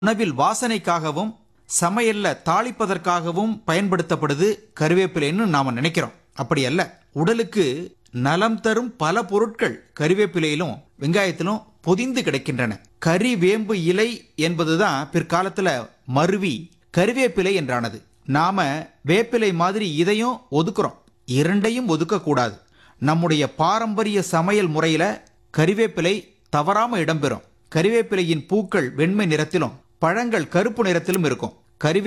உணவில் வாசனைக்காகவும் சமையல்ல தாளிப்பதற்காகவும் பயன்படுத்தப்படுது கருவேப்பிலைன்னு நாம நினைக்கிறோம் அப்படி அல்ல உடலுக்கு நலம் தரும் பல பொருட்கள் கருவேப்பிலையிலும் வெங்காயத்திலும் பொதிந்து கிடக்கின்றன கறி வேம்பு இலை என்பதுதான் பிற்காலத்துல மருவி கருவேப்பிலை என்றானது நாம வேப்பிலை மாதிரி இதையும் ஒதுக்குறோம் இரண்டையும் ஒதுக்க கூடாது நம்முடைய பாரம்பரிய சமையல் முறையில கறிவேப்பிலை தவறாம இடம்பெறும் கறிவேப்பிலையின் பூக்கள் வெண்மை நிறத்திலும் பழங்கள் கருப்பு நிறத்திலும் இருக்கும் கறிவே